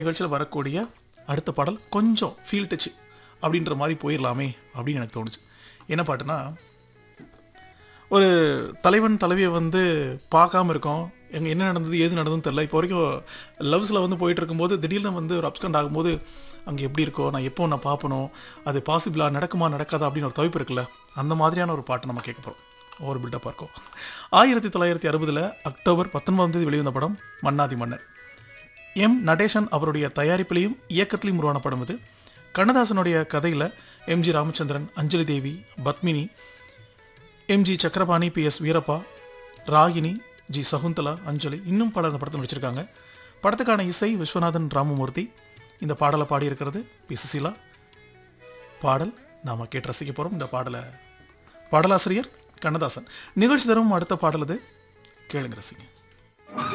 நிகழ்ச்சியில் வரக்கூடிய அடுத்த பாடல் கொஞ்சம் ஃபீல் டச் அப்படின்ற மாதிரி போயிடலாமே அப்படின்னு எனக்கு தோணுச்சு என்ன பாட்டுனா ஒரு தலைவன் தலைவியை வந்து பார்க்காம இருக்கோம் எங்க என்ன நடந்தது ஏது நடந்ததுன்னு தெரில இப்போ வரைக்கும் லவ்ஸில் வந்து போயிட்டு இருக்கும்போது திடீர்னு வந்து ஒரு அப்ஸ்கண்ட் ஆகும்போது அங்கே எப்படி இருக்கோ நான் எப்போ நான் பார்ப்பணும் அது பாசிபிளா நடக்குமா நடக்காதா அப்படின்னு ஒரு தவிப்பு இருக்குல்ல அந்த மாதிரியான ஒரு பாட்டு நம்ம கேட்க போகிறோம் ஒரு பில்டப்பாக இருக்கும் ஆயிரத்தி தொள்ளாயிரத்தி அறுபதில் அக்டோபர் பத்தொன்பதாம் தேதி வெளிவந்த படம் மன்னாதி மன்னன் எம் நடேசன் அவருடைய தயாரிப்பிலையும் இயக்கத்திலையும் உருவான படம் இது கண்ணதாசனுடைய கதையில் MG Ramachandran Anjali Devi Padmini MG Chakrapani P S Veerappa Ragini G Sakunthala Anjali இன்னும் பலர் இந்த படத்தில் நடிச்சிருக்காங்க படத்துக்கான இசை விஸ்வநாதன் ராமமூர்த்தி இந்த பாடலை பாடியிருக்கிறது பி சுசீலா பாடல் நாம கேட்டு ரசிக்க போகிறோம் இந்த பாடலை பாடலாசிரியர் கண்ணதாசன் நிகழ்ச்சி தரும் அடுத்த பாடல் இது கேளுங்க ரசிங்க